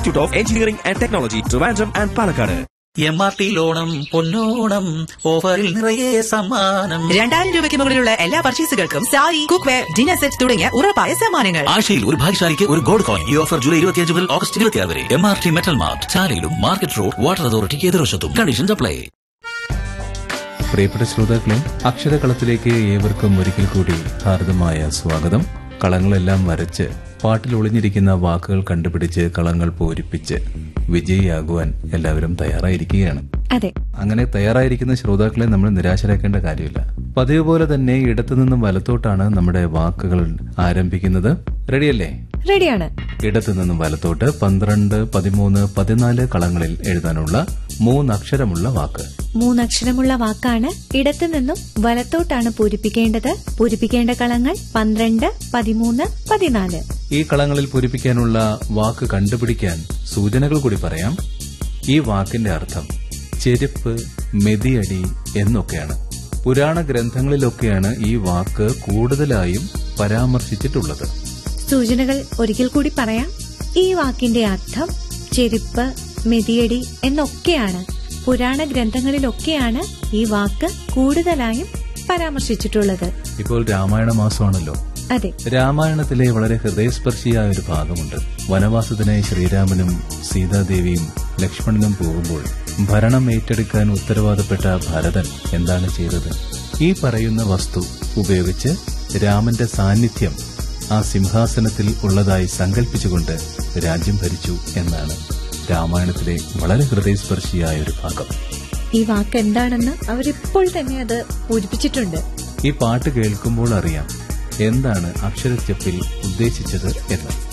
institute of engineering and technology Trivandrum and Palakkad M R T ലോണം പൊന്നോണം ഓഫറിൽ നിറയെ സമ്മാനം രണ്ടായിരം രൂപയ്ക്ക് മുകളിലുള്ള എല്ലാ പർച്ചേസുകൾക്കും sari cookware dinner set തുടങ്ങിയ ഉറപ്പായ സമ്മാനങ്ങൾ ആഴ്ചയിൽ ഒരു ഭാഗ്യശാലിക്ക് ഒരു ഗോൾഡ് കോയിൻ ഈ ഓഫർ ജൂലൈ ഇരുപത്തിയഞ്ച് മുതൽ ഓഗസ്റ്റ് ഇരുപത്തിയാറ് വരെ M R T metal mart ചാലയിലും മാർക്കറ്റ് റോഡ് വാട്ടർ അതോറിറ്റിക്ക് എതിർവശത്തും കണ്ടീഷൻസ് അപ്ലൈ പ്രിയപ്പെട്ട ശ്രോതാക്കളെ അക്ഷരകളത്തിലേക്ക് ഏവർക്കും ഒരിക്കൽ കൂടി ഹാർദമായ സ്വാഗതം കളങ്ങളെല്ലാം വരച്ച് പാട്ടിൽ ഒളിഞ്ഞിരിക്കുന്ന വാക്കുകൾ കണ്ടുപിടിച്ച് കളങ്ങൾ പൂരിപ്പിച്ച് വിജയിയാകുവാൻ എല്ലാവരും തയ്യാറായിരിക്കുകയാണ് അതെ അങ്ങനെ തയ്യാറായിരിക്കുന്ന ശ്രോതാക്കളെ നമ്മൾ നിരാശരാക്കേണ്ട കാര്യമില്ല പതിവ് പോലെ തന്നെ ഇടത്തുനിന്നും വലത്തോട്ടാണ് നമ്മുടെ വാക്കുകൾ ആരംഭിക്കുന്നത് റെഡിയല്ലേ റെഡിയാണ് ഇടത്തു നിന്നും വലത്തോട്ട് പന്ത്രണ്ട് പതിമൂന്ന് പതിനാല് കളങ്ങളിൽ എഴുതാനുള്ള മൂന്നക്ഷരമുള്ള വാക്ക് മൂന്നക്ഷരമുള്ള വാക്കാണ് ഇടത്തു നിന്നും വലത്തോട്ടാണ് പൂരിപ്പിക്കേണ്ടത് പൂരിപ്പിക്കേണ്ട കളങ്ങൾ പന്ത്രണ്ട് പതിമൂന്ന് പതിനാല് ഈ കളങ്ങളിൽ പൂരിപ്പിക്കാനുള്ള വാക്ക് കണ്ടുപിടിക്കാൻ സൂചനകൾ കൂടി പറയാം ഈ വാക്കിന്റെ അർത്ഥം ചെരുപ്പ് മെതിയടി എന്നൊക്കെയാണ് പുരാണ ഗ്രന്ഥങ്ങളിലൊക്കെയാണ് ഈ വാക്ക് കൂടുതലായും പരാമർശിച്ചിട്ടുള്ളത് സൂചനകൾ ഒരിക്കൽ കൂടി പറയാം ഈ വാക്കിന്റെ അർത്ഥം ചെരുപ്പ് മെതിയടി എന്നൊക്കെയാണ് പുരാണ ഗ്രന്ഥങ്ങളിലൊക്കെയാണ് ഈ വാക്ക് കൂടുതലായും പരാമർശിച്ചിട്ടുള്ളത് ഇപ്പോൾ രാമായണ മാസമാണല്ലോ അതെ രാമായണത്തിലെ വളരെ ഹൃദയസ്പർശിയായ ഒരു ഭാഗമുണ്ട് വനവാസത്തിനായി ശ്രീരാമനും സീതാദേവിയും ലക്ഷ്മണനും പോകുമ്പോൾ ഭരണം ഏറ്റെടുക്കാൻ ഉത്തരവാദപ്പെട്ട ഭരതൻ എന്താണ് ചെയ്തത് ഈ പറയുന്ന വസ്തു ഉപയോഗിച്ച് രാമന്റെ സാന്നിധ്യം ആ സിംഹാസനത്തിൽ ഉള്ളതായി സങ്കല്പിച്ചുകൊണ്ട് രാജ്യം ഭരിച്ചു എന്നാണ് രാമായണത്തിലെ വളരെ ഹൃദയസ്പർശിയായ ഒരു ഭാഗം ഈ വാക്ക് എന്താണെന്ന് അവരിപ്പോൾ തന്നെ അത് പൂരിപ്പിച്ചിട്ടുണ്ട് ഈ പാട്ട് കേൾക്കുമ്പോൾ അറിയാം എന്താണ് അക്ഷരച്ചപ്പിൽ ഉദ്ദേശിച്ചത് എന്ന്